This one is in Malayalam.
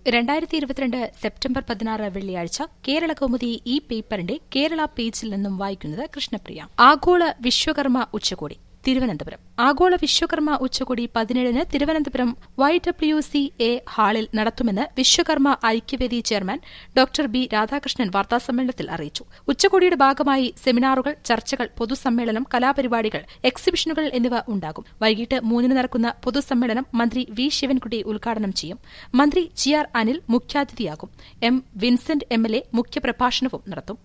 രണ്ടായിരത്തി ഇരുപത്തിരണ്ട് സെപ്റ്റംബർ പതിനാറ് വെള്ളിയാഴ്ച കേരള കൗമുദി ഈ പേപ്പറിന്റെ കേരള പേജിൽ നിന്നും വായിക്കുന്നത് കൃഷ്ണപ്രിയ ആഗോള വിശ്വകർമ്മ ഉച്ചകോടി തിരുവനന്തപുരം ആഗോള വിശ്വകർമ്മ ഉച്ചകോടി പതിനേഴിന് Thiruvananthapuram Y W C A ഹാളിൽ നടത്തുമെന്ന് Vishwakarma Aikyavedi chairman doctor B Radhakrishnan വാർത്താസമ്മേളനത്തിൽ അറിയിച്ചു ഉച്ചകോടിയുടെ ഭാഗമായി സെമിനാറുകൾ ചർച്ചകൾ പൊതുസമ്മേളനം കലാപരിപാടികൾ എക്സിബിഷനുകൾ എന്നിവ ഉണ്ടാകും വൈകിട്ട് മൂന്നിന് നടക്കുന്ന പൊതുസമ്മേളനം മന്ത്രി വി ശിവൻകുട്ടി ഉദ്ഘാടനം ചെയ്യും മന്ത്രി ജി ആർ അനിൽ മുഖ്യാതിഥിയാകും M Vincent M L A മുഖ്യപ്രഭാഷണവും നടത്തും